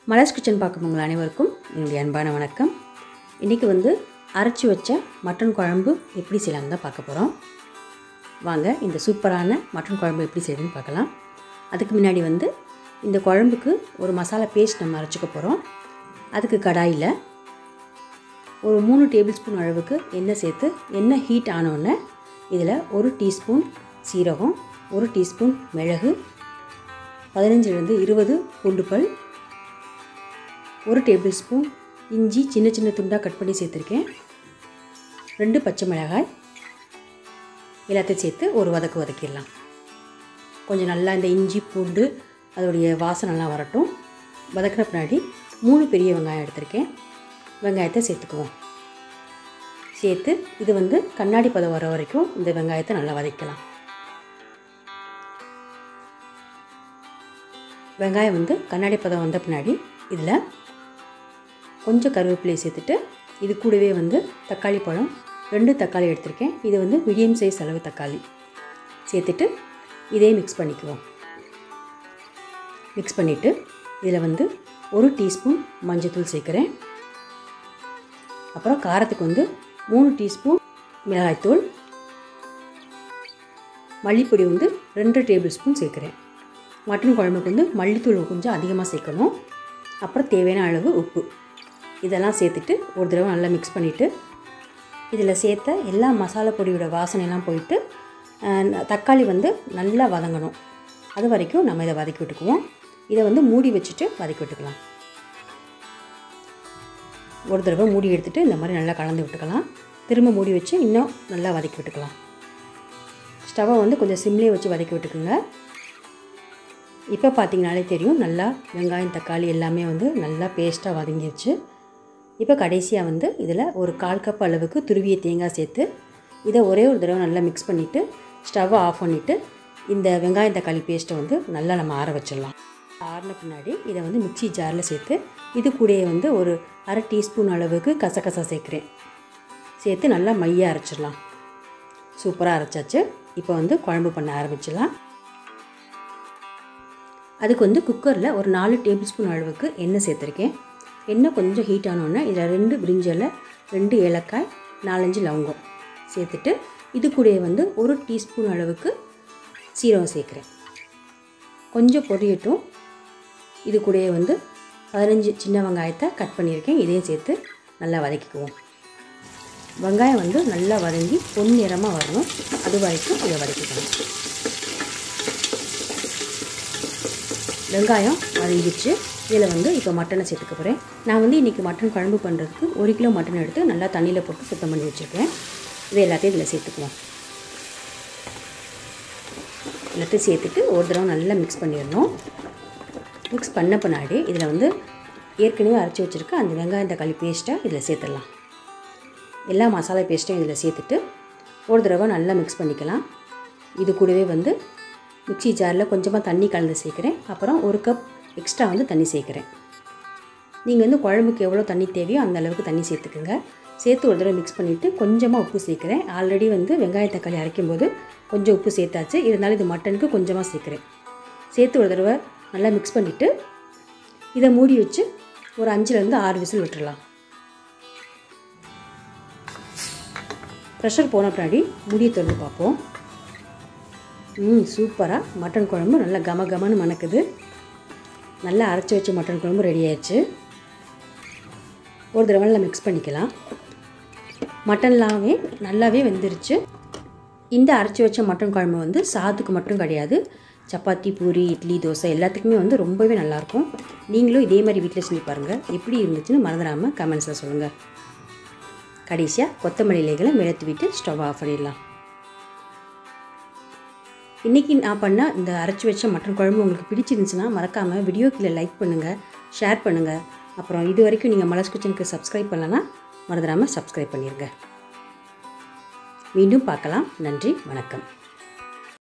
மலர்ஸ் kitchen பார்க்கும் உங்கள் அனைவருக்கும் என்னுடைய அன்பான வணக்கம் இன்றைக்கி வந்து அரைச்சி வச்ச மட்டன் குழம்பு எப்படி செய்யலாம்னு தான் பார்க்க போகிறோம் வாங்க இந்த சூப்பரான மட்டன் குழம்பு எப்படி செய்யுதுன்னு பார்க்கலாம் அதுக்கு முன்னாடி வந்து இந்த குழம்புக்கு ஒரு மசாலா பேஸ்ட் நம்ம அரைச்சிக்க போகிறோம் அதுக்கு கடாயில் ஒரு மூணு டேபிள் ஸ்பூன் அளவுக்கு எண்ணெய் சேர்த்து எண்ணெய் ஹீட் ஆனோடனே இதில் ஒரு டீஸ்பூன் சீரகம் ஒரு டீஸ்பூன் மிளகு பதினஞ்சுலேருந்து இருபது பூண்டுப்பல் ஒரு டேபிள் ஸ்பூன் இஞ்சி சின்ன சின்ன துண்டாக கட் பண்ணி சேர்த்துருக்கேன் ரெண்டு பச்சை மிளகாய் எல்லாத்தையும் சேர்த்து ஒரு வதக்கு வதக்கிடலாம் கொஞ்சம் நல்லா இந்த இஞ்சி பூண்டு அதோடைய வாசனைலாம் வரட்டும் வதக்கின பின்னாடி மூணு பெரிய வெங்காயம் எடுத்திருக்கேன் வெங்காயத்தை சேர்த்துக்குவோம் சேர்த்து இது வந்து கண்ணாடி பதம் வர வரைக்கும் இந்த வெங்காயத்தை நல்லா வதக்கலாம் வெங்காயம் வந்து கண்ணாடி பதம் வந்த பின்னாடி இதில் கொஞ்சம் கருவேப்பிலையை சேர்த்துட்டு இது கூடவே வந்து தக்காளி பழம் ரெண்டு தக்காளி எடுத்திருக்கேன் இது வந்து மீடியம் சைஸ் அளவு தக்காளி சேர்த்துட்டு இதே மிக்ஸ் பண்ணிக்குவோம் மிக்ஸ் பண்ணிவிட்டு இதில் வந்து ஒரு டீஸ்பூன் மஞ்சள்தூள் சேர்க்குறேன் அப்புறம் காரத்துக்கு வந்து மூணு டீஸ்பூன் மிளகாய்த்தூள் மல்லிப்பொடி வந்து ரெண்டு டேபிள் ஸ்பூன் சேர்க்குறேன் மட்டன் குழம்புக்கு வந்து மல்லித்தூள் கொஞ்சம் அதிகமாக சேர்க்கணும் அப்புறம் தேவையான அளவு உப்பு இதெல்லாம் சேர்த்துட்டு ஒரு தடவை நல்லா மிக்ஸ் பண்ணிவிட்டு இதில் சேர்த்த எல்லா மசாலா பொடியோட வாசனையெல்லாம் போயிட்டு தக்காளி வந்து நல்லா வதங்கணும் அது வரைக்கும் நம்ம இதை வதக்கி விட்டுக்குவோம் இதை வந்து மூடி வச்சுட்டு வதக்கி விட்டுக்கலாம் ஒரு தடவை மூடி எடுத்துகிட்டு இந்த மாதிரி நல்லா கலந்து விட்டுக்கலாம் திரும்ப மூடி வச்சு இன்னும் நல்லா வதக்கி விட்டுக்கலாம் ஸ்டவ்வை வந்து கொஞ்சம் சிம்லேயே வச்சு வதக்கி விட்டுக்குங்க இப்போ பார்த்தீங்கனாலே தெரியும் நல்லா வெங்காயம் தக்காளி எல்லாமே வந்து நல்லா பேஸ்ட்டாக வதங்கிடுச்சு இப்போ கடைசியாக வந்து இதில் ஒரு கால் கப் அளவுக்கு துருவிய தேங்காய் சேர்த்து இதை ஒரே ஒரு தடவை நல்லா மிக்ஸ் பண்ணிவிட்டு ஸ்டவ்வை ஆஃப் பண்ணிவிட்டு இந்த வெங்காயம் தக்காளி பேஸ்ட்டை வந்து நல்லா நம்ம ஆற வச்சிடலாம் ஆறின பின்னாடி இதை வந்து மிக்சி ஜாரில் சேர்த்து இது கூடயே வந்து ஒரு அரை டீஸ்பூன் அளவுக்கு கசகசா சேர்க்குறேன் சேர்த்து நல்லா மையாக அரைச்சிடலாம் சூப்பராக அரைச்சாச்சு இப்போ வந்து குழம்பு பண்ண ஆரம்பிச்சிடலாம் அதுக்கு வந்து குக்கரில் ஒரு நாலு டேபிள் ஸ்பூன் அளவுக்கு எண்ணெய் சேர்த்துருக்கேன் எண்ணெய் கொஞ்சம் ஹீட் ஆனோடனே இதில் ரெண்டு பிரிஞ்சலை ரெண்டு ஏலக்காய் நாலஞ்சு லவங்கம் சேர்த்துட்டு இது கூட வந்து ஒரு டீஸ்பூன் அளவுக்கு சீரகம் சேர்க்குறேன் கொஞ்சம் பொரியட்டும் இது கூடயே வந்து பதினஞ்சு சின்ன வெங்காயத்தை கட் பண்ணியிருக்கேன் இதையும் சேர்த்து நல்லா வதக்கிக்குவோம் வெங்காயம் வந்து நல்லா வதங்கி பொன்னிறமாக வரணும் அது வரைக்கும் இதை வதக்கிக்கணும் வெங்காயம் வதங்கிடுச்சு இதில் வந்து இப்போ மட்டனை சேர்த்துக்க போகிறேன் நான் வந்து இன்றைக்கி மட்டன் குழம்பு பண்ணுறதுக்கு ஒரு கிலோ மட்டன் எடுத்து நல்லா தண்ணியில் போட்டு சுத்தம் பண்ணி வச்சுருக்கேன் இது எல்லாத்தையும் இதில் சேர்த்துக்குவோம் எல்லாத்தையும் சேர்த்துட்டு ஒரு தடவை நல்லா மிக்ஸ் பண்ணிடணும் மிக்ஸ் பண்ண பின்னாடி இதில் வந்து ஏற்கனவே அரைச்சி வச்சுருக்க அந்த வெங்காயம் தக்காளி பேஸ்ட்டை இதில் சேர்த்துடலாம் எல்லா மசாலா பேஸ்ட்டையும் இதில் சேர்த்துட்டு ஒரு தடவை நல்லா மிக்ஸ் பண்ணிக்கலாம் இது கூடவே வந்து மிக்சி ஜாரில் கொஞ்சமாக தண்ணி கலந்து சேர்க்குறேன் அப்புறம் ஒரு கப் எக்ஸ்ட்ரா வந்து தண்ணி சேர்க்குறேன் நீங்கள் வந்து குழம்புக்கு எவ்வளோ தண்ணி தேவையோ அந்த அளவுக்கு தண்ணி சேர்த்துக்குங்க சேர்த்து ஒரு தடவை மிக்ஸ் பண்ணிவிட்டு கொஞ்சமாக உப்பு சேர்க்குறேன் ஆல்ரெடி வந்து வெங்காய தக்காளி அரைக்கும் போது கொஞ்சம் உப்பு சேர்த்தாச்சு இருந்தாலும் இது மட்டனுக்கு கொஞ்சமாக சேர்க்குறேன் சேர்த்து ஒரு தடவை நல்லா மிக்ஸ் பண்ணிவிட்டு இதை மூடி வச்சு ஒரு அஞ்சுலேருந்து ஆறு விசில் விட்டுடலாம் ப்ரெஷர் போன பின்னாடி முடியை திறந்து பார்ப்போம் ம் சூப்பராக மட்டன் குழம்பு நல்லா கம கமன்னு மணக்குது நல்லா அரைச்சி வச்ச மட்டன் குழம்பு ரெடி ஆயிடுச்சு ஒரு தடவை நல்லா மிக்ஸ் பண்ணிக்கலாம் மட்டன்லாமே நல்லாவே வெந்துருச்சு இந்த அரைச்சி வச்ச மட்டன் குழம்பு வந்து சாதத்துக்கு மட்டும் கிடையாது சப்பாத்தி பூரி இட்லி தோசை எல்லாத்துக்குமே வந்து ரொம்பவே நல்லாயிருக்கும் நீங்களும் இதே மாதிரி வீட்டில் செஞ்சு பாருங்கள் எப்படி இருந்துச்சுன்னு மறந்துடாமல் கமெண்ட்ஸில் சொல்லுங்கள் கடைசியாக கொத்தமல்லி இலைகளை மேலே தூவிட்டு ஸ்டவ் ஆஃப் பண்ணிடலாம் இன்றைக்கி நான் பண்ண இந்த அரைச்சி வச்ச மட்டன் குழம்பு உங்களுக்கு பிடிச்சிருந்துச்சுன்னா மறக்காமல் வீடியோ கீழே லைக் பண்ணுங்கள் ஷேர் பண்ணுங்கள் அப்புறம் இது வரைக்கும் நீங்கள் மலர்ஸ் கிச்சனுக்கு சப்ஸ்கிரைப் பண்ணலன்னா மறந்துடாமல் சப்ஸ்கிரைப் பண்ணிடுங்க மீண்டும் பார்க்கலாம் நன்றி வணக்கம்